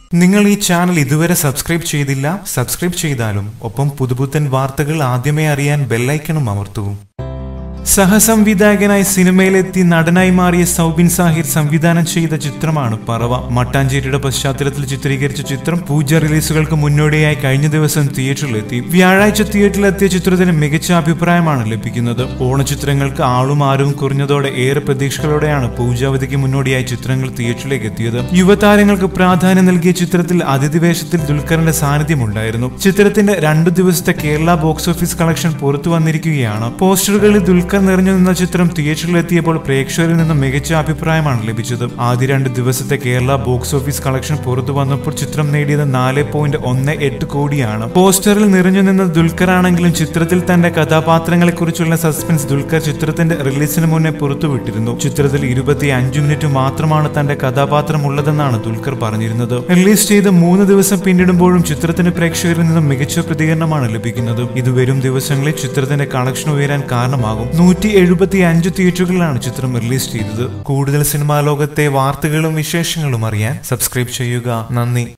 നിങ്ങൾ ഈ ചാനൽ ഇതുവരെ സബ്സ്ക്രൈബ് ചെയ്തില്ല സബ്സ്ക്രൈബ് ചെയ്താലും ഒപ്പം പുതുപുത്തൻ വാർത്തകൾ ആദ്യമേ അറിയാൻ ബെല്ലൈക്കണും അമർത്തൂ സഹസംവിധായകനായി സിനിമയിലെത്തി നടനായി മാറിയ സൗബിൻ സാഹിർ സംവിധാനം ചെയ്ത ചിത്രമാണ് പറവ മട്ടാഞ്ചേരിയുടെ പശ്ചാത്തലത്തിൽ ചിത്രീകരിച്ച ചിത്രം പൂജ റിലീസുകൾക്ക് മുന്നോടിയായി കഴിഞ്ഞ ദിവസം തിയേറ്ററിലെത്തി വ്യാഴാഴ്ച തിയേറ്ററിലെത്തിയ ചിത്രത്തിന് മികച്ച അഭിപ്രായമാണ് ലഭിക്കുന്നത് ഓണചിത്രങ്ങൾക്ക് ആളും ആരും കുറഞ്ഞതോടെ ഏറെ പ്രതീക്ഷകളോടെയാണ് പൂജാവധിക്ക് മുന്നോടിയായി ചിത്രങ്ങൾ തിയേറ്ററിലേക്ക് എത്തിയത് യുവതാരങ്ങൾക്ക് പ്രാധാന്യം നൽകിയ ചിത്രത്തിൽ അതിഥിവേഷത്തിൽ ദുൽഖറിന്റെ സാന്നിധ്യമുണ്ടായിരുന്നു ചിത്രത്തിന്റെ രണ്ടു ദിവസത്തെ കേരള ബോക്സ് ഓഫീസ് കളക്ഷൻ പുറത്തു വന്നിരിക്കുകയാണ് പോസ്റ്ററുകളിൽ ദുൽഖർ നിറഞ്ഞു നിന്ന ചിത്രം തിയേറ്ററിലെത്തിയപ്പോൾ പ്രേക്ഷകരിൽ നിന്നും മികച്ച അഭിപ്രായമാണ് ലഭിച്ചത് ആദ്യ രണ്ട് ദിവസത്തെ കേരള ബോക്സ് ഓഫീസ് കളക്ഷൻ പുറത്തു വന്നപ്പോൾ ചിത്രം നേടിയത് നാല് പോയിന്റ് ഒന്ന് എട്ട് കോടിയാണ് പോസ്റ്ററിൽ നിറഞ്ഞു നിന്ന ദുൽഖർ ആണെങ്കിലും ചിത്രത്തിൽ തന്റെ കഥാപാത്രങ്ങളെ കുറിച്ചുള്ള സസ്പെൻസ് ദുൽഖർ ചിത്രത്തിന്റെ റിലീസിന് മുന്നേ പുറത്തുവിട്ടിരുന്നു ചിത്രത്തിൽ ഇരുപത്തി അഞ്ചു മിനിറ്റ് മാത്രമാണ് തന്റെ കഥാപാത്രം ഉള്ളതെന്നാണ് ദുൽഖർ പറഞ്ഞിരുന്നത് റിലീസ് ചെയ്ത് മൂന്ന് ദിവസം പിന്നിടുമ്പോഴും ചിത്രത്തിന് പ്രേക്ഷകരിൽ നിന്നും മികച്ച പ്രതികരണമാണ് ലഭിക്കുന്നത് ഇത് വരും ദിവസങ്ങളിൽ ചിത്രത്തിന്റെ കളക്ഷൻ ഉയരാൻ കാരണമാകും നൂറ്റി എഴുപത്തി അഞ്ച് തിയേറ്ററുകളിലാണ് ചിത്രം റിലീസ് ചെയ്തത് കൂടുതൽ സിനിമാ ലോകത്തെ വാർത്തകളും വിശേഷങ്ങളും അറിയാൻ സബ്സ്ക്രൈബ് ചെയ്യുക നന്ദി